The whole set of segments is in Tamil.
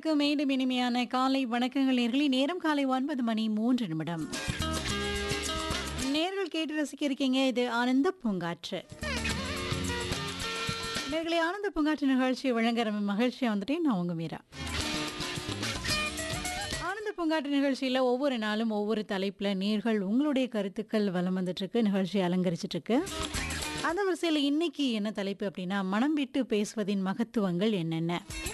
நேர்களுக்கு மீண்டும் இனிமையான காலை வணக்கங்கள் நேர்களே நேரம் காலை ஒன்பது மணி மூன்று நிமிடம் நேர்கள் கேட்டு ரசிக்க இருக்கீங்க இது ஆனந்த பூங்காற்று நேர்களே ஆனந்த பூங்காற்று நிகழ்ச்சி வழங்குற மகிழ்ச்சியை வந்துட்டு நான் உங்க மீரா ஆனந்த பூங்காற்று நிகழ்ச்சியில் ஒவ்வொரு நாளும் ஒவ்வொரு தலைப்பில் நேர்கள் உங்களுடைய கருத்துக்கள் வலம் வந்துட்டு இருக்கு நிகழ்ச்சி அலங்கரிச்சிட்டு இருக்கு அந்த வரிசையில் இன்னைக்கு என்ன தலைப்பு அப்படின்னா மனம் விட்டு பேசுவதின் மகத்துவங்கள் என்னென்ன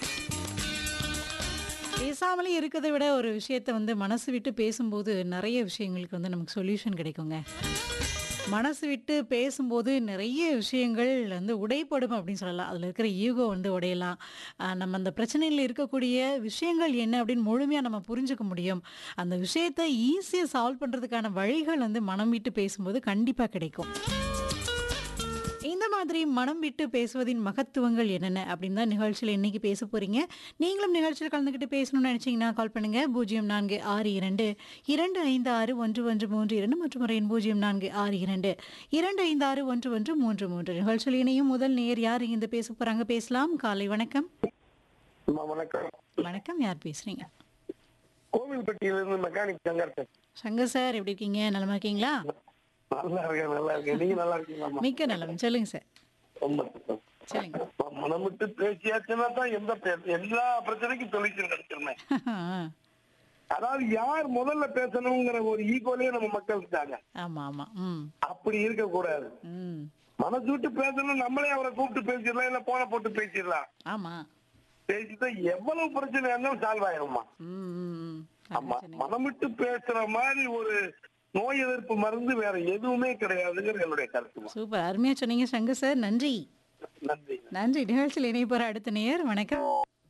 பேசாமலே இருக்கிறத விட ஒரு விஷயத்த வந்து மனசு விட்டு பேசும்போது நிறைய விஷயங்களுக்கு வந்து நமக்கு சொல்யூஷன் கிடைக்குங்க மனசு விட்டு பேசும்போது நிறைய விஷயங்கள் வந்து உடைப்படும் அப்படின்னு சொல்லலாம் அதில் இருக்கிற ஈகோ வந்து உடையலாம் ஆஹ் நம்ம அந்த பிரச்சனையில் இருக்கக்கூடிய விஷயங்கள் என்ன அப்படின்னு முழுமையாக நம்ம புரிஞ்சுக்க முடியும் அந்த விஷயத்தை ஈஸியாக சால்வ் பண்ணுறதுக்கான வழிகள் வந்து மனம் விட்டு பேசும்போது கண்டிப்பாக கிடைக்கும் இந்த மாதிரி மனம் விட்டு பேசுவதின் மகத்துவங்கள் என்னென்ன அப்படின்னு தான் நிகழ்ச்சியில் இன்னைக்கு பேச போறீங்க நீங்களும் நிகழ்ச்சியில் கலந்துக்கிட்டு பேசணும்னு நினைச்சீங்கன்னா கால் பண்ணுங்க பூஜ்ஜியம் நான்கு ஆறு இரண்டு இரண்டு ஐந்து ஆறு ஒன்று ஒன்று மூன்று இரண்டு மற்றும் ஒரு எண் பூஜ்ஜியம் நான்கு ஆறு இரண்டு இரண்டு ஐந்து ஆறு ஒன்று ஒன்று மூன்று மூன்று நிகழ்ச்சியில் இணையும் முதல் நேர் யார் இங்க பேச போறாங்க பேசலாம் காலை வணக்கம் அம்மா வணக்கம் வணக்கம் யார் பேசுறீங்க கோவில்பட்டியிலிருந்து மெக்கானிக் சங்கர் பேசுறேன். சங்கர் சார் எப்படி இருக்கீங்க நலமா இருக்கீங்களா நல்லா இருக்கேன் நல்லா இருக்கேன் நீங்க நல்லா இருக்கீங்களாம்மா மிக்க நலம் சொல்லுங்க சார் ரொம்ப சந்தோஷம். சொல்லுங்க அம்மா, மனம் விட்டு பேசியாச்சுன்னா தான் எந்த பே- எல்லா பிரச்சனைக்கும் சொல்யூஷன் கிடைச்சிருந்தேன் அதாவது யார் முதல்ல பேசணுங்கிற ஒரு ஈகோலயே நம்ம மக்கள் இருக்காங்க ஆமா ஆமா ம் அப்படி இருக்க கூடாது ம் மனசு விட்டு பேசணும் நம்மளே அவரை கூப்பிட்டு பேசிடலாம் இல்ல போன போட்டு பேசிடலாம் ஆமா பேசிட்டா எவ்வளவு பிரச்சனை இருந்தாலும் சால்வ் ஆயிரும்மா ம் ம், ம் ஆமா மனம் விட்டு பேசுற மாதிரி ஒரு நோய் எதிர்ப்பு மருந்து வேற எதுவுமே கிடையாதுங்கிற என்னுடைய கருத்து சூப்பர் அருமையா சொன்னீங்க சங்கர் சார் நன்றி நன்றி நன்றி நிகழ்ச்சியில் இணைப்போற அடுத்த நேயர் வணக்கம்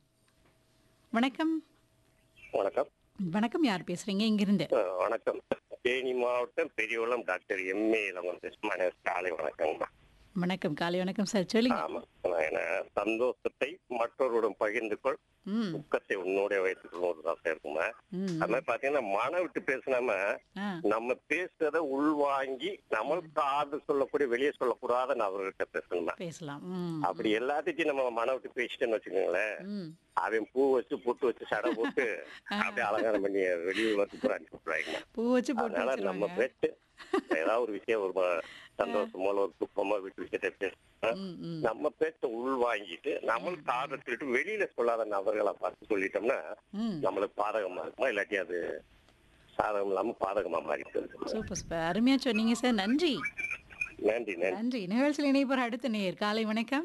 வணக்கம் வணக்கம் வணக்கம் யார் பேசுறீங்க இங்கிருந்து அஹ் வணக்கம் தேனி மாவட்டம் பெரியகுளம் டாக்டர் எம்ஏ இளவரசி காலை வணக்கங்கம்மா வணக்கம் காலை வணக்கம் சார் சொல்லுங்க ஆமா நான் என்ன சந்தோஷத்தை மற்றவருடன் பகிர்ந்து கொள் ம் துக்கத்தை உன்னோட வைத்துக்கணும் ஒரு ஆசை இருக்குமா ம் அது மாதிரி பாத்தீங்கன்னா மனம் விட்டு பேசினாம ஆ நம்ம பேசுறத உள்வாங்கி நம்மளுக்கு ஆறுதல் சொல்லக்கூடிய வெளியே சொல்லக்கூடாத நபர்கிட்ட பேசணுமா பேசலாம் ம் அப்படி எல்லாத்தையும் நம்ம மனம் விட்டு பேசிட்டேன்னு வச்சுக்கோங்களேன் ம் அவன் பூ வச்சு புட்டு வச்சு சடை போட்டு அப்படியே அலங்காரம் பண்ணி வெளியூர் வந்து கூட அனுப்பி விட்டுறாங்க பூ வச்சு போட்டு அதனால நம்ம வச்சிருவாங்க பேச்சு ஏதாவது ஒரு விஷயம் ஒரு ம- சந்தோஷமோ இல்ல ஒரு துக்கமோ வீட்டு விஷயத்தை பேச ம் ம் நம்ம பேச்ச உள் வாங்கிட்டு நம்மளுக்கு ஆதரத்திட்டு வெளியில சொல்லாத நபர்களை பார்த்து சொல்லிட்டோம்னா ம் நம்மளுக்கு பாதகமா இருக்குமா இல்லாட்டி அது சாதகம் இல்லாம பாதகமா மாறிட்டு சூப்பர் சூப்பர் அருமையா சொன்னீங்க சார் நன்றி நன்றி நன்றி நன்றி நிகழ்ச்சியில் இணைப்போற அடுத்த நேயர் காலை வணக்கம்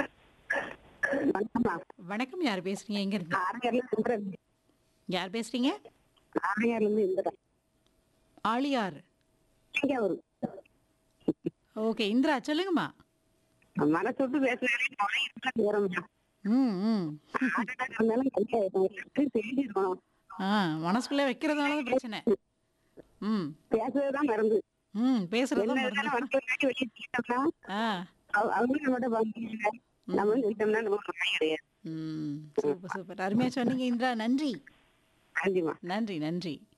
வணக்கம்மா வணக்கம் யார் பேசுறீங்க எங்க இருந்து ஆரையார்ல இந்திரன் யார் பேசுறீங்க ஆரையார்ல இருந்து இந்திரன் ஆளியார் இங்க ஒரு ஓகே இந்திரா சொல்லுங்கம்மா மனசு விட்டு பேசுறேன் வரும்மா ம் ம் ஆட்டோட இருந்தாலும் கையாயிடும் செய்தி இருக்கணும் ஆ மனசுக்குள்ளே வைக்கிறதுனால தான் பிரச்சனை ம் பேசுறதுதான் மருந்து ம் பேசுறது என்ன தான் இருந்தாலும் மருந்து. மனசு விட்டு வெளியே சொல்லிட்டோம்னா ஆ அவ- அவங்களும் நம்மகிட்ட வாங்க நம்மளும் சொல்லிட்டோம்னா நம்ம பயம் கிடையாது ம் சூப்பர் சூப்பர் அருமையா சொன்னீங்க இந்திரா நன்றி நன்றிம்மா நன்றி நன்றி